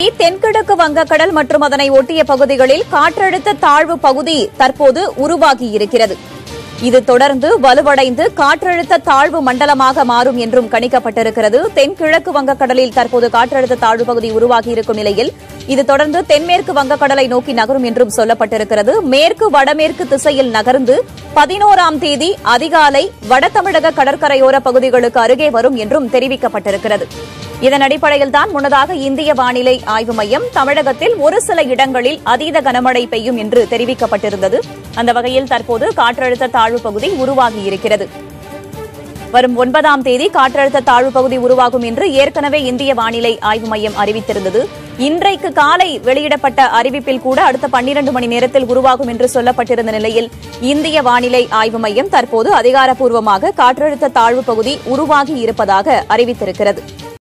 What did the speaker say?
தென்கிழக்கு வங்கக்கடல் மற்றும் அதனை ஒட்டிய பகுதிகளில் காற்றழுத்த தாழ்வு பகுதி தற்போது உருவாகியிருக்கிறது இது தொடர்ந்து வலுவடைந்து காற்றழுத்த தாழ்வு மண்டலமாக மாறும் என்றும் கணிக்கப்பட்டிருக்கிறது தென்கிழக்கு வங்கக்கடலில் தற்போது காற்றழுத்த தாழ்வு பகுதி உருவாகியிருக்கும் நிலையில் இது தொடர்ந்து தென்மேற்கு வங்கக்கடலை நோக்கி நகரும் என்றும் சொல்லப்பட்டிருக்கிறது மேற்கு வடமேற்கு திசையில் நகர்ந்து பதினோராம் தேதி அதிகாலை வட தமிழக கடற்கரையோர பகுதிகளுக்கு அருகே வரும் என்றும் தெரிவிக்கப்பட்டிருக்கிறது இதன் அடிப்படையில் தான் முன்னதாக இந்திய வானிலை ஆய்வு மையம் தமிழகத்தில் ஒரு சில இடங்களில் அதீத கனமழை பெய்யும் என்று தெரிவிக்கப்பட்டிருந்தது அந்த வகையில் தற்போது காற்றழுத்த தாழ்வு பகுதி உருவாகியிருக்கிறது வரும் ஒன்பதாம் தேதி காற்றழுத்த தாழ்வு பகுதி உருவாகும் என்று ஏற்கனவே இந்திய வானிலை ஆய்வு மையம் அறிவித்திருந்தது இன்றைக்கு காலை வெளியிடப்பட்ட அறிவிப்பில் கூட அடுத்த பன்னிரண்டு மணி நேரத்தில் உருவாகும் என்று சொல்லப்பட்டிருந்த நிலையில் இந்திய வானிலை ஆய்வு மையம் தற்போது அதிகாரப்பூர்வமாக காற்றழுத்த தாழ்வு பகுதி உருவாகி இருப்பதாக அறிவித்திருக்கிறது